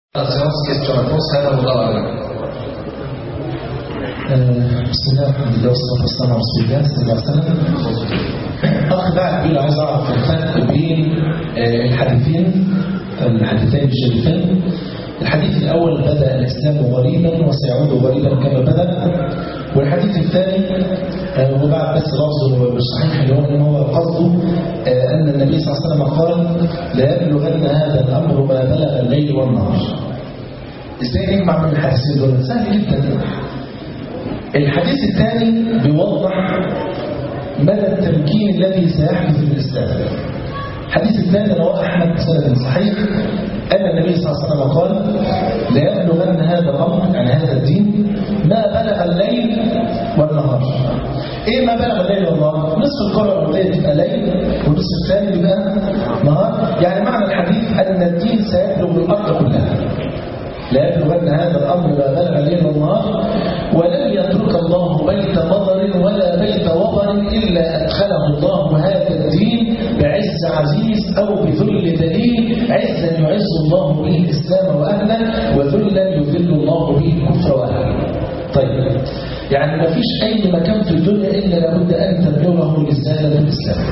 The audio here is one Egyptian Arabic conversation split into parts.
La séance question-réponse, هذا الله أعلم. بسم الله الحمد لله والصلاه والسلام على رسول الله صلى الله عليه وسلم. اخ بعد بيقول عايز اعرف الفرق بين آه، الحديثين الحديثين الشريفين الحديث الاول بدا الاسلام غريبا وسيعود غريبا كما بدا والحديث الثاني آه، وبعد بس لفظه مش صحيح اللي هو ان هو قصده آه، ان النبي صلى الله عليه وسلم قال لا يبلغن هذا الامر ما بلغ الليل والنهار ازاي نجمع من الحديثين دول سهل جدا الحديث الثاني بيوضح مدى التمكين الذي سيحدث في الإسلام الحديث الثاني رواه أحمد بسند صحيح أن النبي صلى الله عليه وسلم قال لا يبلغن هذا الأمر يعني هذا الدين ما بلغ الليل والنهار إيه ما بلغ الليل والنهار؟ نصف القرى الأولية تبقى ليل والنصف الثاني بيبقى نهار يعني معنى الحديث أن الدين سيبلغ الأرض كلها لا يبلغن هذا الأمر ما بلغ الليل والنهار ولن يترك الله بيت مضر ولا بيت وبر إلا أدخله الله هذا الدين بعز عزيز أو بذل دليل عزا يعز الله به الإسلام وأهله وذلا يذل الله به الكفر وأهله طيب يعني ما فيش أي مكان في الدنيا إلا لابد أن تبلغه رسالة الإسلام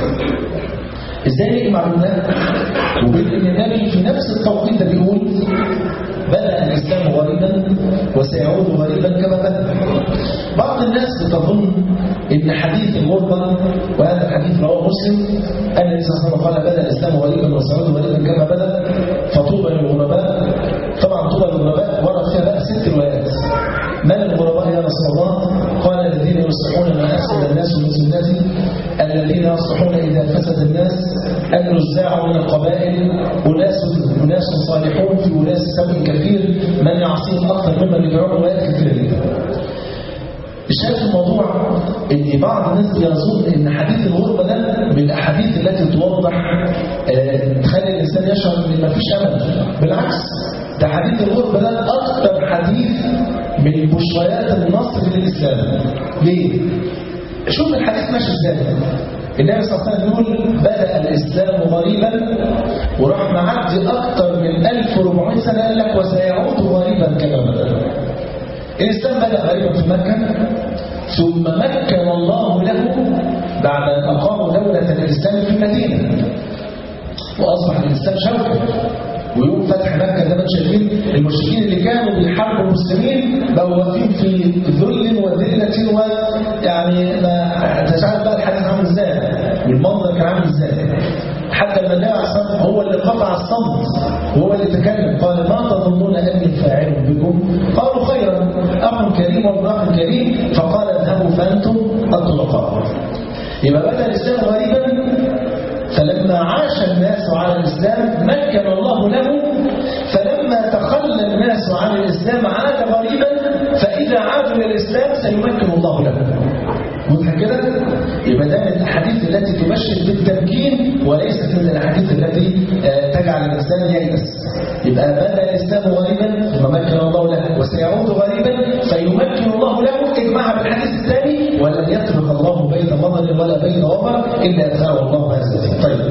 ازاي نجمع بين ده وبين ان النبي في نفس التوقيت ده بيقول بدأ الإسلام غريبا وسيعود غريبا كما بدأ بعض الناس بتظن ان حديث الغربة وهذا الحديث رواه مسلم أن النبي صلى الله عليه وسلم قال بدأ الإسلام غريبا وسيعود غريبا كما بدأ فطوبى للغرباء طبعا طوبى للغرباء ورد فيها بقى ست روايات من الغرباء يا رسول الله قال الذين يصلحون ما أفسد الناس من سنتي الذين يصلحون إذا فسد الناس النزاع من القبائل أناس أناس صالحون في أناس سوء كثير من يعصيهم أكثر ممن يدعون روايات كثيرة جدا الشاهد في الموضوع ان بعض الناس بيظن ان حديث الغربه ده من الاحاديث التي توضح آه، تخلي الانسان يشعر ان ما فيش امل بالعكس ده حديث الغربه ده اكثر حديث من بشريات النصر للاسلام ليه؟ شوف الحديث ماشي ازاي النبي صلى الله عليه وسلم يقول بدأ الإسلام غريبا وراح معدي أكثر من 1400 سنة قال لك وسيعود غريبا كما بدأ الإسلام بدأ غريبا في مكة ثم مكن الله له بعد أن أقاموا دولة الإسلام في المدينة وأصبح الإسلام شوكة ويوم فتح مكة زي ما انتم شايفين المشركين اللي كانوا بيحاربوا المسلمين بقوا واقفين في ذل وذلة ويعني ما تشعر بقى الحديث عامل ازاي والمنظر كان عامل ازاي حتى لما النبي عليه الصلاه والسلام هو اللي قطع الصمت وهو اللي تكلم قال ما تظنون اني فاعل بكم قالوا خيرا اخ كريم وابن كريم فقال اذهبوا فانتم الطلقاء يبقى بدا الاسلام غريبا فلما عاش الناس على الإسلام مكن الله له فلما تخلى الناس عن الإسلام عاد غريبا فإذا عادوا إلى الإسلام سيمكن الله له واضح كده؟ يبقى ده من الأحاديث التي تبشر بالتمكين وليست من الأحاديث التي آه، تجعل الإنسان ييأس يبقى بدأ الإسلام غريبا ثم مكن الله له وسيعود غريبا فيمكن الله له اجمعها بالحديث الثاني ولن يترك الله بين مضر ولا بين وبر إلا أدخله الله هذا الدين طيب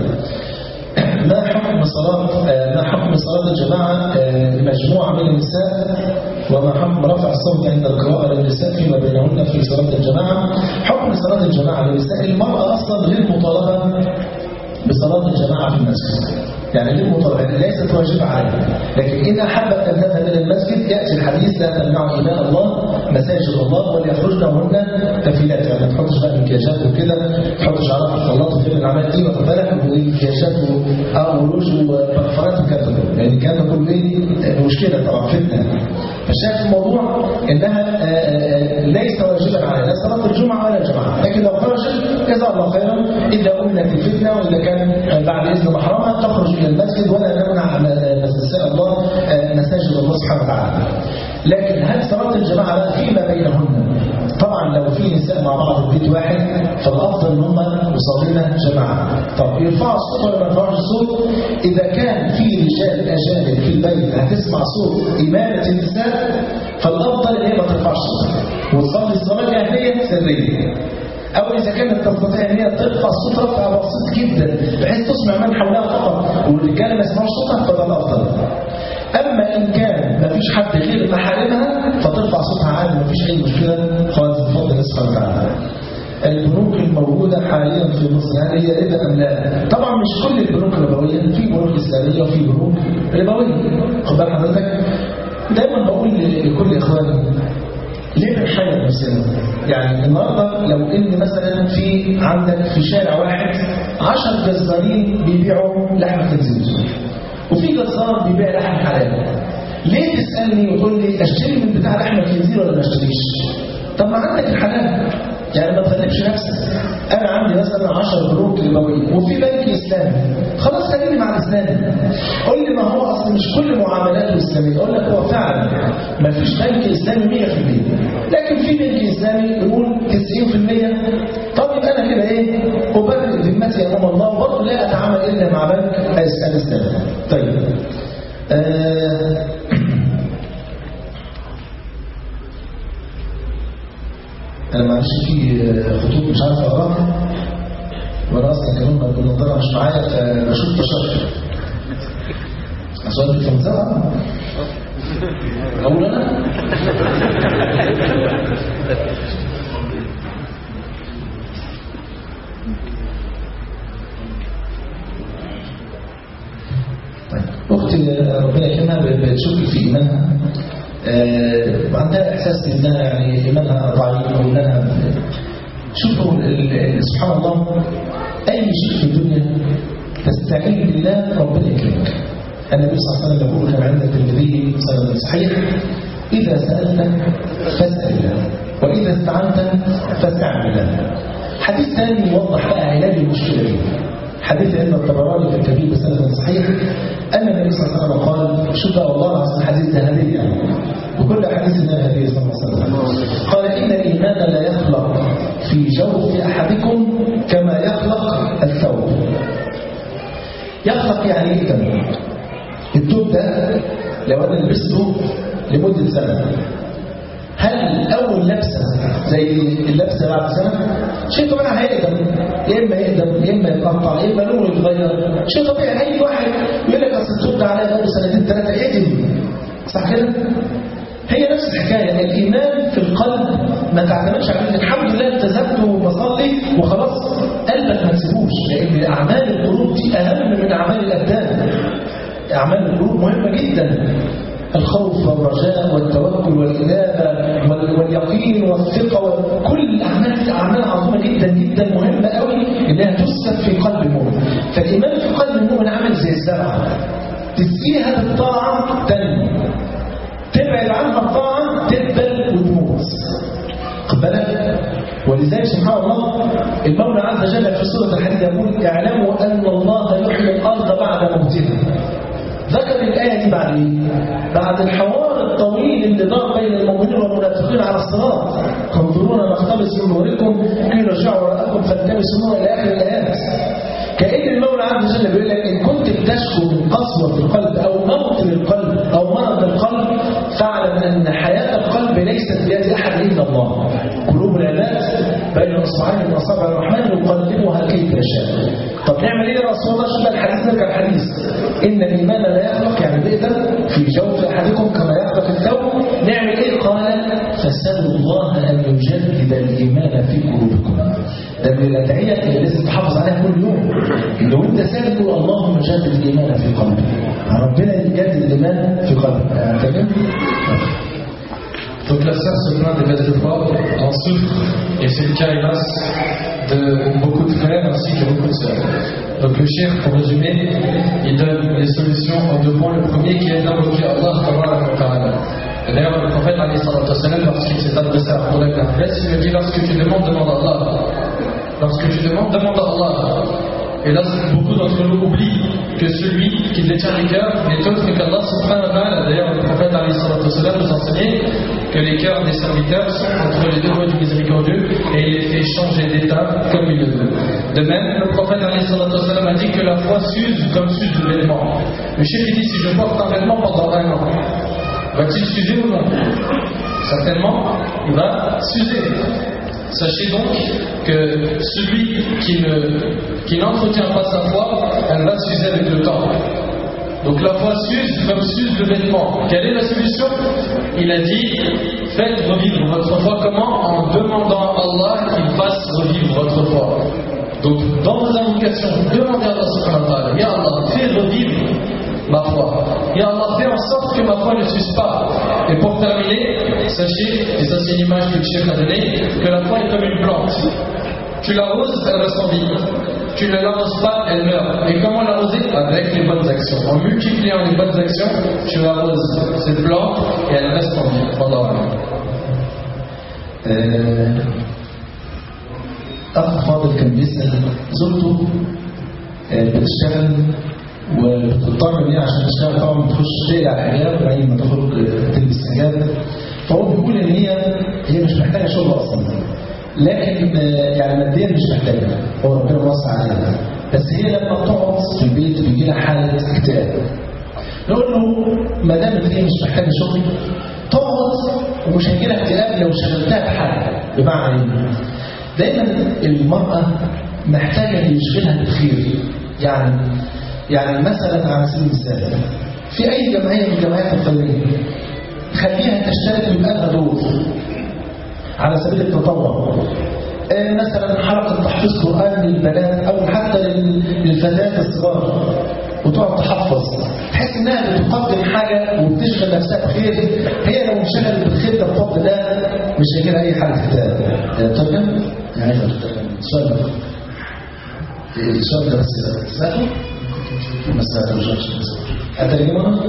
ما حكم صلاة آه، ما حكم صلاة الجماعة آه، لمجموعة من النساء وما حكم رفع الصوت عند القراءة للنساء فيما بينهن في صلاة الجماعة حكم صلاة الجماعة للنساء المرأة أصلا غير مطالبة بصلاة الجماعة في المسجد يعني غير مطالبة يعني ليست واجبة عليها لكن إن أحبت أن تذهب إلى المسجد يأتي الحديث لا تمنع إماء الله مساجد الله وليخرجن هن كفيلات يعني ما تحطش بقى مكياجات وكده تحط شعرها في الخلاط وفي العمليات دي واخد بالك ومكياجات و- اه وروج وبرفانات والكلام ده كله يعني الكلام ده كله ايه مشكلة طبعا فتنة فالشاهد في الموضوع انها آه، آه، ليس واجبا عليها لا صلاه الجمعه ولا الجماعه لكن لو خرجت جزاها الله خيرا اذا امنت الفتنه واذا كان بعد اذن محرمها تخرج الى المسجد ولا نمنع نساء الله آه، مساجد الله سبحانه وتعالى لكن هل صلاه الجماعه بقى فيما بينهن طبعا لو في نساء مع بعض في بيت واحد فالافضل ان هم يصلين جماعه طب يرفعوا الصوت ولا ما يرفعوش الصوت اذا كان في رجال اجانب في البيت هتسمع صوت امامه النساء فالافضل ان هي ما ترفعش صوتها وتصلي الصلاه جاهليه سريه أو إذا كانت تستطيع أن هي ترفع الصوت رفع بسيط جدا بحيث تسمع من حولها فقط والرجال ما يسمعوش صوتها فده الأفضل أما إن كان فيش حد غير محارمها فترفع صوتها عالي مفيش أي مشكلة خالص بفضل الله سبحانه وتعالى البنوك الموجودة حاليا في مصر هل هي ربا أم لا؟ طبعا مش كل البنوك ربوية في بنوك إسلامية وفي بنوك ربوية خد بال حضرتك دايما بقول لكل إخواني ليه بنحير نفسنا؟ يعني النهارده لو ان مثلا في عندك في شارع واحد 10 جزارين بيبيعوا لحم خنزير وفي جزار بيبيع لحم حلال ليه تسالني وتقول لي اشتري من بتاع لحم الخنزير ولا ما اشتريش؟ طب ما عندك الحلال يعني ما تغلبش نفسك انا عندي مثلا 10 بنوك ربويه وفي بنك اسلامي خلاص خليني مع الاسلامي قول لي ما هو اصل مش كل معاملاته اسلاميه اقول لك هو فعلا ما فيش بنك اسلامي 100% لكن في بنك اسلامي يقول 90% طب يبقى انا كده ايه ابرئ ذمتي امام الله وبرضه لا اتعامل الا مع بنك الاسلامي طيب آه انا معلش في خطوط مش عارف اقراها وانا اصلا كمان بالنظاره مش معايا فبشوف بشر اصلا في المزرعه اقول انا طيب اختي ربنا يكرمها بتشك في ايمانها آه، عندها احساس انها يعني ايمانها ضعيف او انها شوفوا سبحان الله اي شيء في الدنيا تستعين بالله ربنا يكرمك النبي صلى الله عليه وسلم يقول كما عند الترمذي سند صحيح اذا سالت فاسال الله واذا استعنت فاستعن بالله حديث ثاني يوضح بقى علاج المشكله دي حديث عند الطبراني في الكبير بسند صحيح أن النبي صلى الله عليه وسلم قال شوف والله العظيم الحديث ده هدية يعني وكل حديث ده هدية صلى الله عليه وسلم قال إن الإيمان لا يخلق في جوف أحدكم كما يخلق الثوب يخلق يعني إيه كمان الثوب ده لو أنا لبسته لمدة سنة هل أول لبسة زي اللبسة بعد سنة شيء طبعا هيقدم يا إما يقدم يا إما يتقطع يا إما لونه يتغير شيء طبيعي أي واحد يقول لك أصل الطب ده عليا بقاله سنتين ثلاثة يقدم صح كده؟ هي نفس الحكاية الإيمان في القلب ما تعتمدش عليه الحمد لله التزمت وبصلي وخلاص قلبك ما تسيبوش لأن أعمال القلوب دي أهم من أعمال الأبدان أعمال القلوب مهمة جدا الخوف والرجاء والتوكل والإنابة واليقين والثقة وكل الأعمال دي أعمال عظيمة جدا جدا مهمة قوي إنها تسكب في قلب المؤمن فالإيمان في قلب المؤمن عامل زي الزرعة تسقيها بالطاعة تنمو تبعد عنها الطاعة تدبل وتموت خد بالك ولذلك سبحان الله المولى عز وجل في سورة الحديد يقول اعلموا أن الله يحيي الأرض بعد موتها ذكر الآية دي بعد إيه؟ بعد الحوار الطويل اللي دار بين المؤمنين والمنافقين على الصراط انظرونا نقتبس من نوركم قيل ارجعوا وراءكم فالتمسوا نور إلى آخر الآيات كأن المولى عز وجل بيقول لك إن كنت بتشكو من قسوة القلب أو موت للقلب أو مرض القلب فاعلم أن حياة القلب ليست بيد أحد إلا الله قلوب العباد بين أصبعين من أصابع الرحمن يقلبها كيف يشاء طب نعمل إيه يا رسول الله شوف الحديث نرجع الحديث إن الإيمان لا يخلق يعني بيقدر في جوف أحدكم كما يخلق الثوب نعمل إيه قال فسألوا الله أن يجدد الإيمان في قلوبكم ده من الأدعية اللي لازم تحافظ عليها كل يوم لو أنت سأل تقول اللهم جدد الإيمان في قلبي ربنا يجدد الإيمان في قلبك تمام؟ Donc la sœur se plaint des baisses de poids, en souffre, et c'est le cas hélas de beaucoup de frères ainsi que beaucoup de sœurs. Donc le chef, pour résumer, il donne les solutions en deux points. Le premier qui est d'invoquer Allah ta'ala. D'ailleurs, le prophète, lorsqu'il s'est adressé à Abdullah ibn Abbas, il lui dit lorsque tu demandes, demande à Allah. Lorsque tu demandes, demande à Allah. Et là, beaucoup d'entre nous oublient que celui qui détient les cœurs n'est autre qu'Allah subhanahu wa ta'ala. D'ailleurs, le prophète nous enseignait que les cœurs des serviteurs sont entre les deux doigts du miséricordieux et il les fait changer d'état comme il le veut. De même, le prophète a dit que la foi s'use comme s'use le vêtement. Le chef dit si je porte un vêtement pendant un an, va-t-il s'user ou non Certainement, il va s'user. Sachez donc que celui qui, ne, qui n'entretient pas sa foi, elle va s'user avec le temps. Donc la foi s'use comme s'use le vêtement. Quelle est la solution Il a dit faites revivre votre foi comment En demandant à Allah qu'il fasse revivre votre foi. Donc dans vos invocations, demandez à Allah subhanahu wa ta'ala Ya Allah, fais revivre ma foi. Ya Allah, fais en sorte que ma foi ne s'use pas. Et pour terminer, sachez, et ça c'est une image que le chef a donnée, que la foi est comme une plante. Tu l'arroses, elle reste en vie. Tu ne l'arroses pas, elle meurt. Et comment l'arroser Avec les bonnes actions. En multipliant les bonnes actions, tu arroses cette plante et elle reste en vie. Wallahu a'lam. آه، أخ فاضل كان بيسأل زوجته آه، بتشتغل وبتضطر ان هي عشان تشتغل طبعا بتخش تقلع الحجاب بعدين ما تخرج آه، تلبس حجاب فهو بيقول ان هي هي مش محتاجه شغل اصلا لكن آه، يعني ماديا مش محتاجه هو ربنا وسع عليها بس هي لما بتقعد في البيت بيجي لها حاله اكتئاب نقول له ما دام هي مش محتاجه شغل تقعد ومش هيجي لها اكتئاب لو شغلتها بحاجه بمعنى ايه؟ دايما المراه محتاجه اللي يشغلها بالخير يعني يعني مثلا على سبيل المثال في اي جمعيه من الجمعيات الخيريه خليها تشترك ويبقى لها دور على سبيل التطوع آه، مثلا حلقه تحفيظ قران للبنات او حتى لل- للفتيات الصغار وتقعد تحفظ تحس انها بتقدم حاجه وبتشغل نفسها بخير هي لو انشغلت بالخير ده بفضل الله مش هيجي لها اي حاجه كتاب آه، ترجم؟ يعني ايه ترجم؟ السؤال ده السؤال ده بس سمعته؟ ما سمعتوش أترجمها؟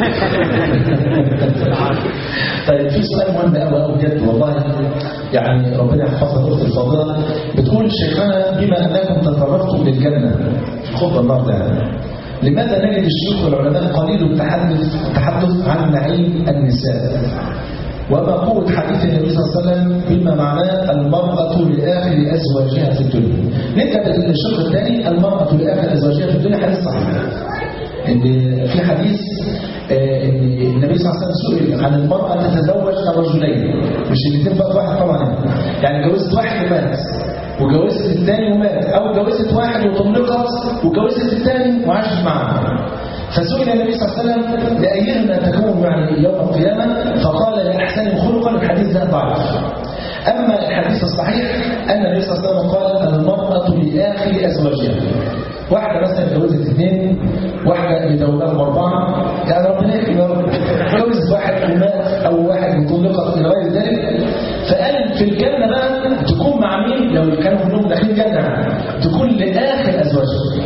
طيب في سؤال مهم قوي قوي بجد والله يعني ربنا يحفظك اختي الفاضله بتقول شيخنا بما انكم تطرقتم للجنه في الخطبه النهارده يعني لماذا نجد الشيوخ والعلماء قليل التحدث التحدث عن نعيم النساء وما قوة حديث النبي صلى الله عليه وسلم بما معناه المرأة لآخر أزواجها في الدنيا. نبدأ بالشق الثاني المرأة لآخر أزواجها في الدنيا حديث صحيح. ان في حديث آه، ان النبي صلى الله عليه وسلم سئل عن المرأة تتزوج الرجلين مش الاثنين فقط واحد طبعا يعني جوزت واحد ومات وجوزت الثاني ومات او جوزت واحد وطلقت وجوزت الثاني وعاشت معه فسئل النبي صلى الله عليه وسلم لأيهما تكون يعني يوم القيامة فقال لأحسن خلقا الحديث ده ضعيف أما الحديث الصحيح أن النبي صلى الله عليه وسلم قال المرأة لآخر أزواجها واحدة مثلا اتجوزت اثنين واحدة متجوزة أربعة يعني ربنا يكرم يا رب جوزت واحد ومات أو واحد مطلقة إلى غير ذلك فقال في الجنة بقى تكون مع مين لو كانوا كلهم داخلين جنة تكون لآخر أزواجها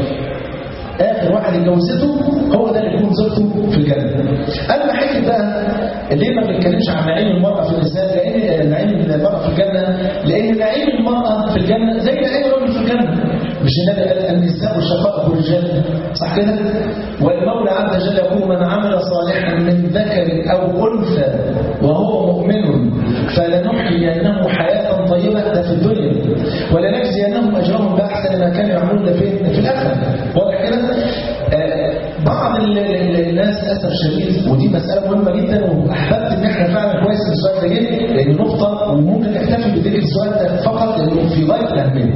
آخر واحد اتجوزته هو ده اللي يكون زوجته في الجنة أما حكي بقى ليه ما بنتكلمش عن نعيم المرأة في النساء لأن نعيم المرأة في الجنة لأن نعيم المرأة في الجنة زي نعيم الرجل في الجنة مش النبي قال النساء شقائق الرجال صح كده والمولى عز وجل يقول من عمل صالحا من ذكر أو أنثى وهو مؤمن فلنحيينه حياة طيبة ده في الدنيا ولنجزينهم أجرهم بأحسن ما كانوا يعملون فين في الآخرة واضح كده آه، بعض ال- ال- الناس للاسف شديد ودي مساله مهمه جدا واحببت ان احنا فعلا كويس ان السؤال ده جه لان نقطه وممكن نكتفي بذكر السؤال ده فقط لانه في غايه الاهميه.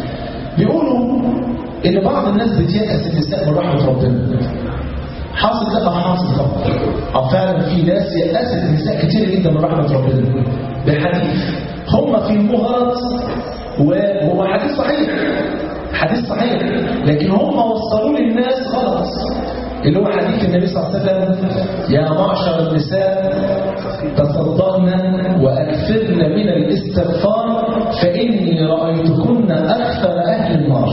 بيقولوا ان بعض الناس بتيأس النساء من رحمه ربنا. حاصل ده أو حاصل طبعا. أو فعلا في ناس يأست النساء كتير جدا من رحمه ربنا بحديث هم في مهرة وهو حديث صحيح حديث صحيح لكن هم وصلوا للناس غلط اللي هو حديث النبي صلى الله عليه وسلم يا معشر النساء تصدقن واكثرن من الاستغفار فاني رايتكن اكثر اهل النار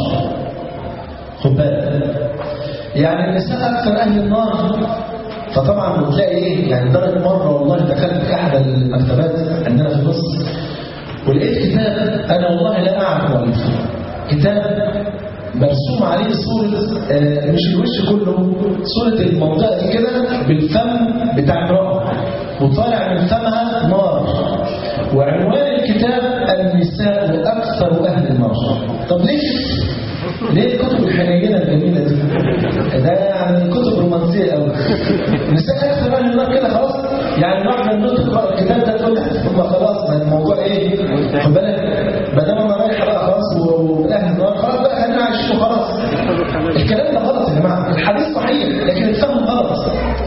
خد بالك يعني النساء اكثر اهل النار فطبعا بتلاقي ايه يعني درجه مره والله دخلت في احدى المكتبات عندنا في مصر ولقيت كتاب انا والله لا اعرف مؤلفه كتاب مرسوم عليه صورة آه، مش الوش كله صورة المنطقة دي كده بالفم بتاع امرأة وطالع من فمها نار وعنوان الكتاب النساء أكثر أهل النار طب ليه كده؟ ليه الكتب الحنينة الجميلة دي؟ ده يعني كتب رومانسية قوي النساء أكثر أهل النار كده خلاص يعني واحدة من دول تقرأ الكتاب ده تقول ثم خلاص ما الموضوع إيه؟ خد بالك ما دام أنا رايح بقى خلاص وأهل النار خلاص بقى خلينا عايشين وخلاص الكلام ده غلط يا جماعة الحديث صحيح لكن الفهم غلط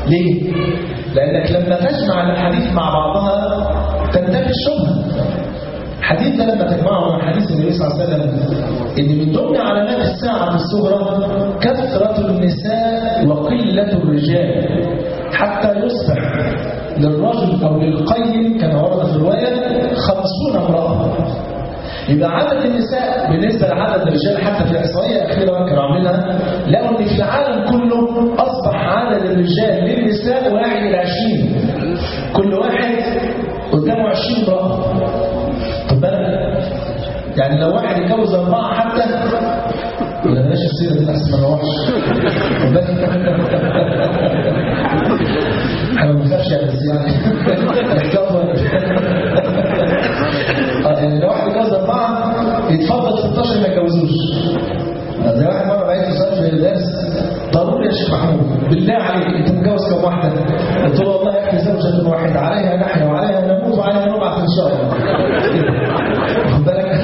ليه؟ لأنك لما تجمع الحديث مع بعضها تنتفي الشبهة الحديث ده لما تجمعه مع حديث النبي صلى الله عليه وسلم ان من ضمن علامات الساعة الصغرى كثرة النساء وقلة الرجال حتى يصبح للرجل أو للقيم كما ورد في الرواية خمسون امرأة يبقى عدد النساء بالنسبة لعدد الرجال حتى في الإحصائية الأخيرة كانوا عاملينها لقوا إن في العالم كله أصبح عدد الرجال للنساء واحد إلى عشرين كل واحد قدامه عشرين امرأة خد بالك يعني لو واحد يتجوز أربعة حتى ولا بلاش السيرة دي أحسن ما نروحش خد بالك احنا ما بنخافش يعني بس يعني يعني لو واحد يتجوز أربعة يتفضل 16 ما يتجوزوش زي واحد مرة بعت سؤال في الدرس ضروري يا شيخ محمود بالله عليك انت متجوز كم واحدة؟ قلت له والله احنا زوجة واحدة عليها نحيا وعليها نموت وعليها نبعث ان شاء الله خد بالك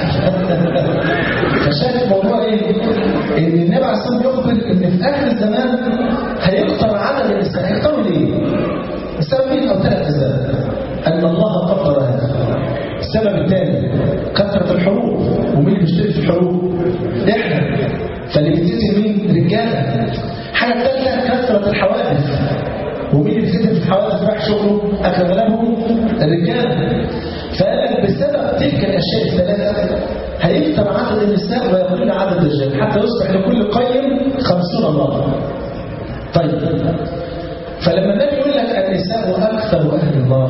فشايف الموضوع ايه؟ ان النبي عليه الصلاه والسلام يخبر ان في اخر الزمان هيكتر عدد النساء هيكتروا ليه؟ السببين او ثلاث اسباب ان الله قدر هذا السبب الثاني كثرة الحروب ومين اللي بيشترك في الحروب؟ احنا فاللي بيتقتل مين؟ رجاله حاجه ثالثه كثرة الحوادث ومين اللي بيتقتل في الحوادث راح شغله اغلبهم الرجاله فقال لك بسبب تلك الاشياء الثلاثه هيكثر عدد النساء ويقل عدد الرجال حتى يصبح لكل قيم خمسون امرأة طيب فلما النبي يقول لك النساء أكثر أهل النار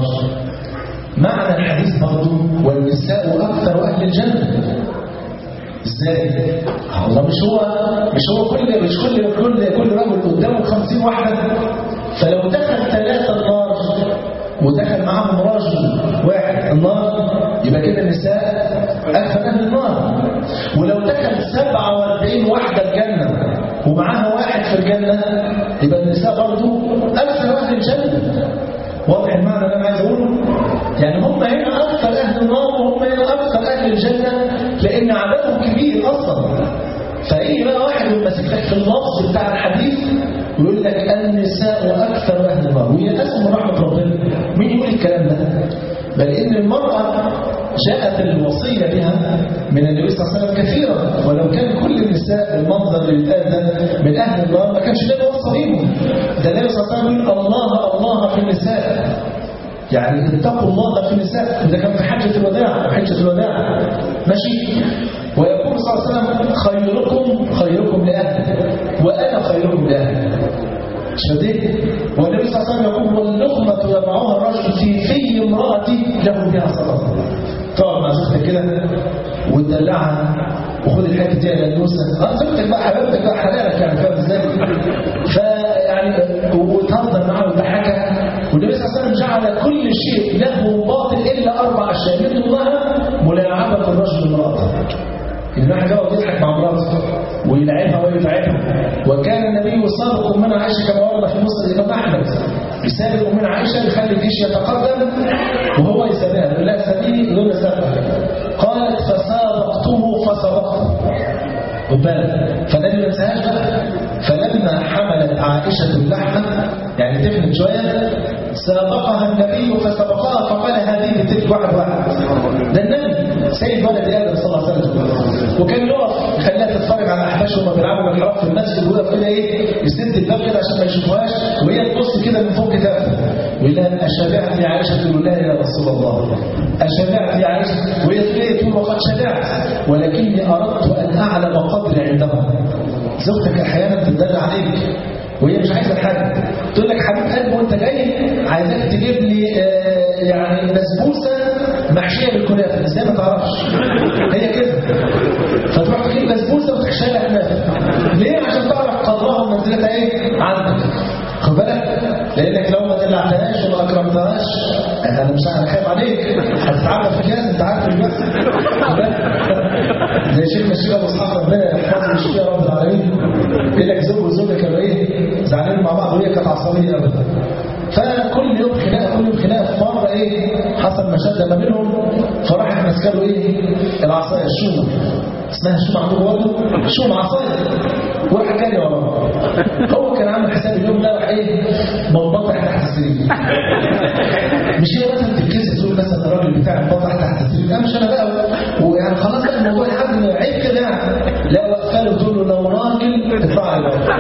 معنى الحديث برضه والنساء أكثر أهل الجنة ازاي؟ الله مش هو مش هو كل مش كل كل كل رجل قدامه 50 واحده فلو دخل ثلاثه النار ودخل معاهم رجل واحد النار يبقى كده النساء اكثر اهل النار ولو دخل 47 واحده الجنه ومعاها واحد في الجنه يبقى النساء برضه اكثر اهل الجنه واضح المعنى اللي انا عايز اقوله يعني هم هنا اكثر اهل النار وهم هنا اكثر اهل الجنه لان عددهم كبير اصلا فاي بقى واحد يمسك لك في اللفظ بتاع الحديث ويقول لك النساء اكثر اهل النار وهي ناس من رحمه ربنا مين يقول الكلام ده بل ان المراه جاءت الوصيه بها من النبي صلى الله عليه وسلم كثيرا ولو كان كل النساء المنظر اللي ده من اهل النار ما كانش النبي وصى بيهم ده النبي صلى الله عليه وسلم يقول الله الله في النساء يعني اتقوا الله في النساء ده كان في حجة الوداع حجة الوداع ماشي ويقول صلى الله عليه وسلم خيركم خيركم لأهله وأنا خيركم لأهله شديد والنبي صلى الله عليه وسلم يقول واللقمة يضعها الرجل في في امرأتي له بها صدقة تقعد مع زوجتك كده وتدلعها وخد الحته دي على النوسه اه زوجتك بقى حبيبتك بقى حلالك يعني فاهم ازاي فيعني وتهزر معاها وتضحكها والنبي صلى الله عليه وسلم جعل كل شيء له باطل الا اربع اشياء من ضمنها ملاعبه الرجل امراته إن واحد يقعد يضحك مع مراته ويلعبها ويتعبها وكان النبي سابق من عائشه كما ورد في مسند الامام احمد يسابق من عائشه يخلي الجيش يتقدم وهو يسابقها يقول لها سبيلي يقول لها سابقها قالت فسابقته فسبقته خد بالك فالنبي ما انساهاش فلما حملت عائشه اللحمه يعني تفلت شويه سابقها النبي فسبقها فقال هذه بتلك واحد واحد ده النبي سيد ولد ادم صلى الله عليه وسلم وكان يقف يخليها تتفرج على احباشهم وهم بيلعبوا بالحراب في المسجد ويقف كده ايه يسد الباب كده عشان ما يشوفوهاش وهي تبص كده من فوق كتافها ويقول لها اشبعت يا عائشه تقول لها يا رسول الله اشبعت يا عائشه وهي تقول ايه تقول وقد شبعت ولكني اردت ان اعلم قدري عندها زوجتك احيانا تدل عليك وهي مش عايزه حاجه تقول لك حبيب قلبي وانت جاي عايزاك تجيب لي آه يعني بسبوسه محشيه بالكنافه ازاي ما تعرفش هي كده فتروح تجيب بسبوسه وتحشيها لها كنافه ليه عشان تعرف قدرها ومنزلتها ايه عندك خد بالك لانك لو ما دلعتهاش وما اكرمتهاش انا مش انا خايف عليك هتتعب في كاس انت عارف الوقت زي شيخ الشيخ ابو اسحاق ربنا يحفظه الشيخ يا رب العالمين يقول لك زوج وزوجه كانوا ايه زعلانين مع بعض وهي كانت عصبيه ابدا فكل يوم خناقه كل يوم خناقه مره ايه حصل مشاده ما بينهم فراحت ماسكه له ايه العصايه الشومه اسمها شوم عندكم برضه شوم عصايه وراح جري وراه هو كان عامل حساب اليوم ده راح ايه منبطح تحت السرير مش هي مثلا تتكسر تقول مثلا الراجل بتاع منبطح تحت السرير لا مش انا بقى ويعني خلاص بقى الموضوع يعدي عيب كده يعني لا واقفه له تقول له لو راجل اطلع لي بره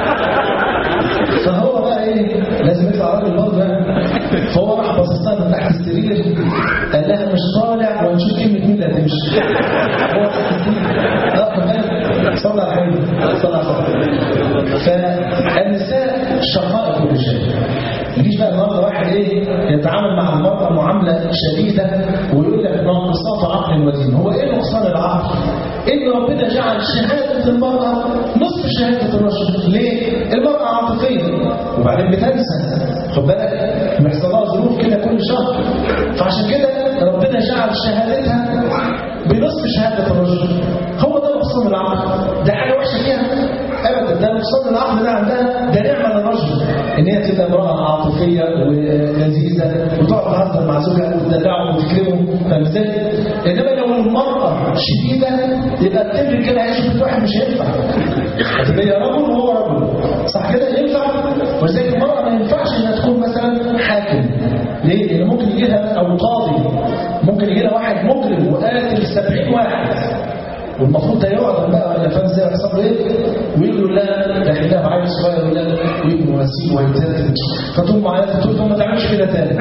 فهو بقى ايه لازم يطلع راجل برضه يعني فهو راح باصص لها من تحت السرير قال لها مش طالع ونشوف كلمه مين اللي هتمشي هو تحت السرير اه كمان صلى على الحبيب صلى على الحبيب فالنساء شقائق كل شيء يجيش بقى النهارده واحد ايه يتعامل مع المرأة معاملة شديدة ويقول لك ناقصات عقل ودين هو ايه نقصان العقل؟ ان ربنا جعل شهادة المرأة نصف شهادة الرجل ليه؟ المرأة عاطفية وبعدين بتنسى خد بالك بيحصل لها ظروف كده كل شهر فعشان كده ربنا جعل شهادتها بنصف شهادة الرجل هو ده نقصان العقل ده حاجة وحشة فيها ابدا ده نقصان العقل ده عندها ده نعمه للرجل ان هي تبقى امراه عاطفيه ولذيذه وتقعد تهزر مع زوجها وتدلعه وتكرمه فاهم ازاي؟ انما لو المراه شديده يبقى التبر كده هيعيش في واحد مش هينفع هتبقى هي رجل وهو رجل صح كده ينفع ولذلك المراه ما ينفعش انها تكون مثلا حاكم ليه؟ لان ممكن يجي لها او قاضي ممكن يجي لها واحد مجرم وقاتل 70 واحد والمفروض ده يقعد بقى ولا فاهم ازاي يحصل له ايه ويقول له لا ده احنا بعيل صغير ولا ويبني ونسيب ويتزلزل فتقوم معايا تقول له ما تعملش كده تاني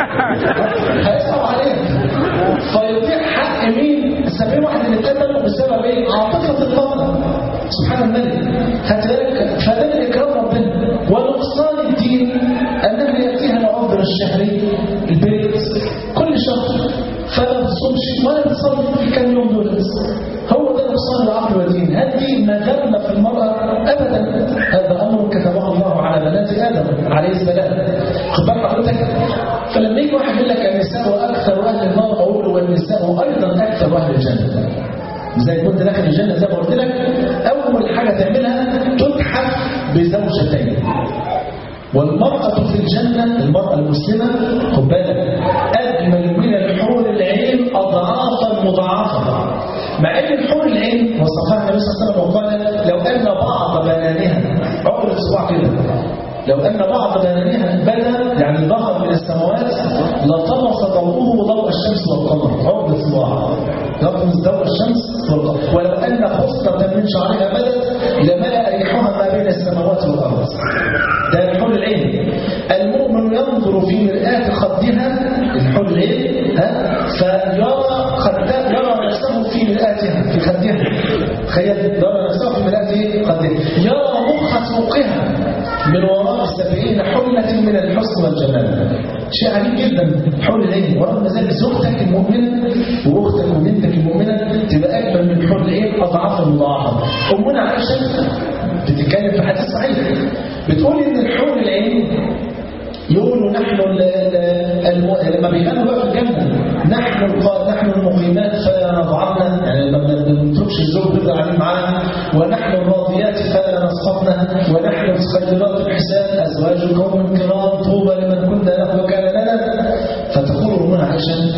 هيصعب عليك فيضيع حق مين ال 70 واحد اللي اتقتلوا بسبب ايه؟ عاطفه المرأة سبحان الملك خدت بالك فده من اكرام ربنا ونقصان الدين انه ياتيها العذر الشهري البيت كل شهر فلا بتصومش ولا بتصلي في كام يوم دول بس هو ده نقصان العقل والدين هذه مذمة في المرأة أبدا هذا أمر كتبه الله على بنات آدم عليه السلام خد بالك حضرتك فلما يجي واحد يقول لك النساء أكثر أهل النار أقول له والنساء أيضا أكثر أهل الجنة زي كنت داخل الجنة زي ما قلت لك أول حاجة تعملها تتحف بزوجتين والمرأة في الجنة المرأة المسلمة خد بالك أجمل من الحور العين أضعافا مضاعفة مع أن الحور العين وصفها النبي صلى الله عليه وسلم وقال لو أن بعض بنانها عقل الصباع كده لو أن بعض بنانها بدا يعني ظهر من السماوات لطمس ضوءه ضوء الشمس والقمر عقل الصباع يطمس ضوء الشمس والقمر ولو أن خصلة من شعرها بدت لملأ ريحها ما بين السماوات والأرض ده الحور العين المؤمن ينظر في مرآة خدها الحور العين ها فيرى خدها يرى نفسه في مرآتها في خدها تخيل يرى نفسه في مرآة خدها يرى مخ سوقها من وراء سبعين حلة من الحسن والجمال شيء عجيب جدا حول العين ورغم ذلك زوجتك المؤمنة واختك وبنتك المؤمنة تبقى أجمل من حول العين أضعاف مضاعفة أمنا عائشة بتتكلم في حديث صحيح بتقول إن الحور العين يقولوا نحن ال ال لما بيغنوا بقى في الجنة نحن نحن المقيمات فلا نضعفنا يعني ما بنتركش الزوج بيفضل عليه معانا ونحن الراضيات فلا نسقطنا ونحن الخيرات الحسان ازواج قوم كرام طوبى لمن كنا له وكان لنا فتقول امنا عائشه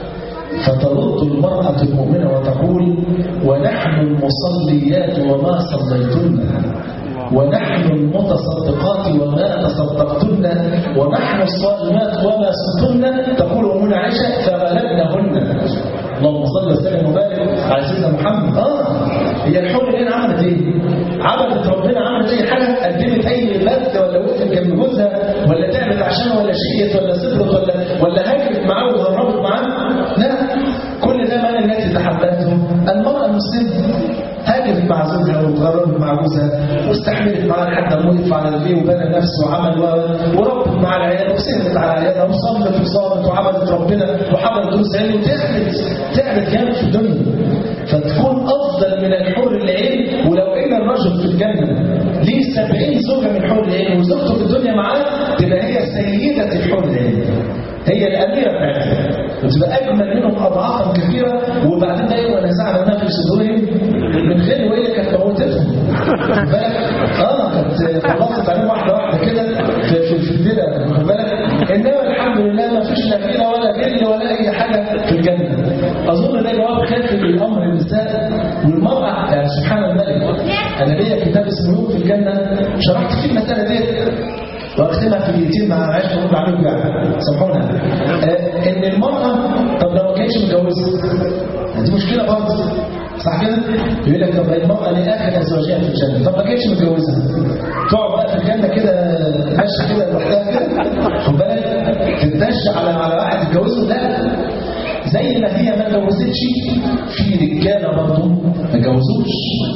فترد المرأة المؤمنة وتقول ونحن المصليات وما صليتن ونحن المتصدقات وما تصدقتن ونحن الصائمات وما صمتن تقول أمنا عائشة فغلبنهن اللهم صل وسلم وبارك على سيدنا محمد اه هي الحب اللي هنا عملت ايه؟ عملت ربنا عملت اي حاجه قدمت اي بث ولا وقفت جنب جوزها ولا تعبت عشانه ولا شقيت ولا صبرت ولا ولا هاجرت معاه وغربت معاه لا كل ده ما التي تحبته المراه المسلمه هاجرت مع زوجها وتغربت مع جوزها واستحملت معاه لحد ما وقف على رجليه وبنى نفسه وعمل وربت مع العيال وسهرت على عيالها وصلت وصامت وعملت ربنا وحضرت دروس علم وتعبت تعبت جامد في الدنيا فتكون افضل من الحور العين ولو ان الرجل في الجنه ليه 70 زوجه من حور العين وزوجته في الدنيا معاه تبقى هي سيده الحور العين هي الاميره بتاعتها وتبقى اجمل منهم اضعافا كثيره وبعدين ده يبقى نزعنا ما في صدورهم من غير وهي كانت موتتهم بالك اه كانت خلصت عليهم واحده واحده كده في في, في البدع واخد بالك انما الحمد لله ما فيش لا كده ولا غل ولا اي حاجه في الجنه اظن ده جواب كافي للامر النساء والمراه يعني سبحان الملك انا ليا كتاب اسمه يوم في الجنه شرحت فيه المساله ديت واختمها في دقيقتين ما عايش نقول عليكم يعني سامحونا آه، ان المراه طب لو ما كانتش متجوزه دي مشكله برضه صح كده؟ يقول لك طب المرأة لآخر أزواجها في الجنة، طب ما كانتش متجوزة تقعد بقى في الجنة كده ماشية كده لوحدها كده خد بالك تتدش على على واحد يتجوزه لا زي ما هي ما اتجوزتش في رجالة برضه ما اتجوزوش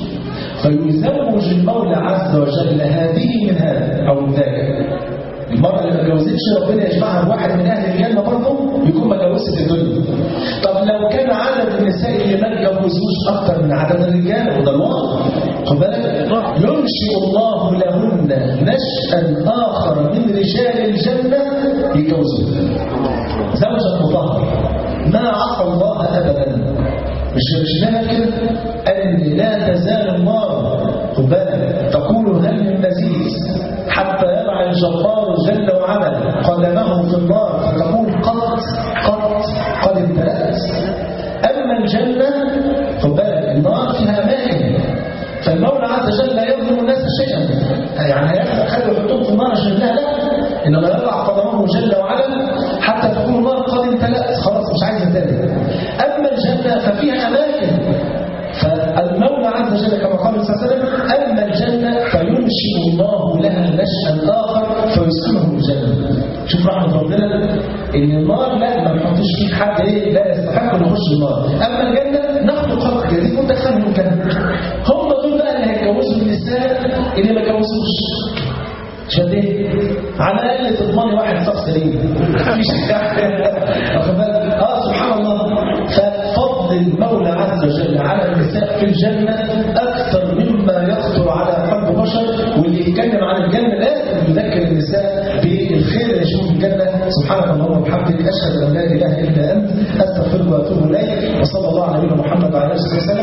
فيزوج المولى عز وجل هذه من هذا أو من ذاك المرأة اللي ما اتجوزتش ربنا يجمعها بواحد من أهل الجنة برضه يكون ما اتجوزش في الدنيا. طب لو كان عدد النساء اللي ما اتجوزوش أكتر من عدد الرجال وده الواقع خد بالك ينشئ الله لهن نشأ آخر من رجال الجنة يتجوزون. زوجة مطهرة ما عصى الله أبدا مش مش نعمل كده أن لا تزال النار خد بالك تقول هل من مزيد حتى يضع الجبار جل وعلا قدمه في النار فتقول قد قد قد امتلأت أما الجنة خد بالك النار فيها أماكن فالمولى عز وجل لا يظلم الناس شيئا يعني هياخد خلوا يحطوهم في النار عشان لا لا انما يضع قدمه جل وعلا حتى تكون النار قد امتلأت خلاص مش عايزه تاني اما الجنه ففيها اماكن فالمولى عز وجل كما قال صلى الله عليه وسلم اما الجنه فينشئ الله لها نشأ اخر فيسكنه الجنه شوف رحمه ربنا ان النار لا ما نحطش فيك حد ايه لا يستحق انه يخش النار اما الجنه نخلق خلق جديد وندخلهم الجنه هم دول بقى اللي هيتجوزوا النساء اللي ما اتجوزوش عشان ايه؟ على الاقل تضمني واحد شخص ليه مفيش واخد بالك؟ اه سبحان الله ففضل المولى عز وجل على النساء في الجنه اكثر مما يخطر على قلب بشر واللي يتكلم عن الجنه لازم يذكر النساء بالخير اللي يشوفه في الجنه سبحانك اللهم وبحمدك اشهد ان لا اله الا انت استغفرك واتوب اليك وصلى الله على نبينا محمد وعلى اله وصحبه وسلم